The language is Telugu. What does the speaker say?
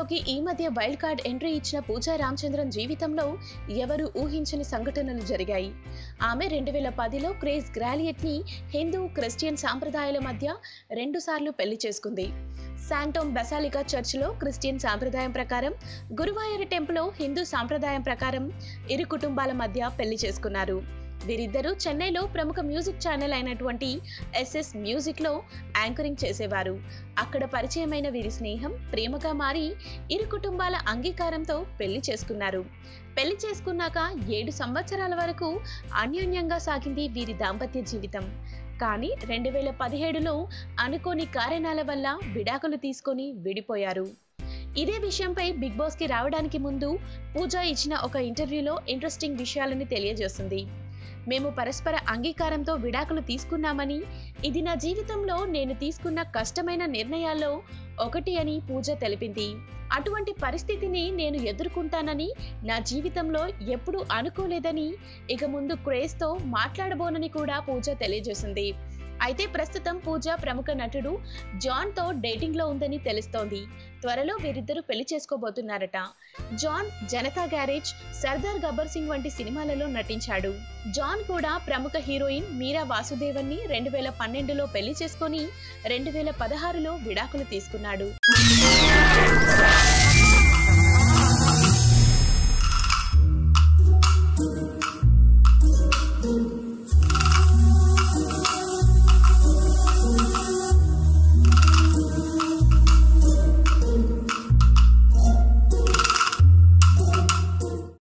లోకి ఈ మధ్య వైల్డ్ కార్డ్ ఎంట్రీ ఇచ్చిన పూజా రామచంద్రన్ జీవితంలో ఎవరు ఊహించని సంఘటనలు జరిగాయి ఆమె రెండు వేల పదిలో క్రేజ్ గ్రాలియట్ ని హిందూ క్రిస్టియన్ సాంప్రదాయాల మధ్య రెండుసార్లు పెళ్లి చేసుకుంది శాంటోమ్ బెసాలికా చర్చ్లో క్రిస్టియన్ సాంప్రదాయం ప్రకారం గురువాయూర్ టెంపుల్లో హిందూ సాంప్రదాయం ప్రకారం ఇరు కుటుంబాల మధ్య పెళ్లి చేసుకున్నారు వీరిద్దరూ చెన్నైలో ప్రముఖ మ్యూజిక్ ఛానల్ అయినటువంటి ఎస్ఎస్ మ్యూజిక్లో యాంకరింగ్ చేసేవారు అక్కడ పరిచయమైన వీరి స్నేహం ప్రేమగా మారి ఇరు కుటుంబాల అంగీకారంతో పెళ్లి చేసుకున్నారు పెళ్లి చేసుకున్నాక ఏడు సంవత్సరాల వరకు అన్యోన్యంగా సాగింది వీరి దాంపత్య జీవితం కానీ రెండు వేల పదిహేడులో అనుకోని కారణాల వల్ల విడాకులు తీసుకొని విడిపోయారు ఇదే విషయంపై బిగ్ బాస్ కి రావడానికి ముందు పూజ ఇచ్చిన ఒక ఇంటర్వ్యూలో ఇంట్రెస్టింగ్ విషయాలని తెలియజేస్తుంది మేము పరస్పర అంగీకారంతో విడాకులు తీసుకున్నామని ఇది నా జీవితంలో నేను తీసుకున్న కష్టమైన నిర్ణయాల్లో ఒకటి అని పూజ తెలిపింది అటువంటి పరిస్థితిని నేను ఎదుర్కొంటానని నా జీవితంలో ఎప్పుడూ అనుకోలేదని ఇక ముందు క్రేజ్తో మాట్లాడబోనని కూడా పూజ తెలియజేసింది అయితే ప్రస్తుతం పూజ ప్రముఖ నటుడు జాన్తో డేటింగ్లో ఉందని తెలుస్తోంది త్వరలో వీరిద్దరూ పెళ్లి చేసుకోబోతున్నారట జాన్ జనతా గ్యారేజ్ సర్దార్ గబ్బర్ సింగ్ వంటి సినిమాలలో నటించాడు జాన్ కూడా ప్రముఖ హీరోయిన్ మీరా వాసుదేవన్ని రెండు వేల పన్నెండులో పెళ్లి చేసుకొని రెండు వేల పదహారులో విడాకులు తీసుకున్నాడు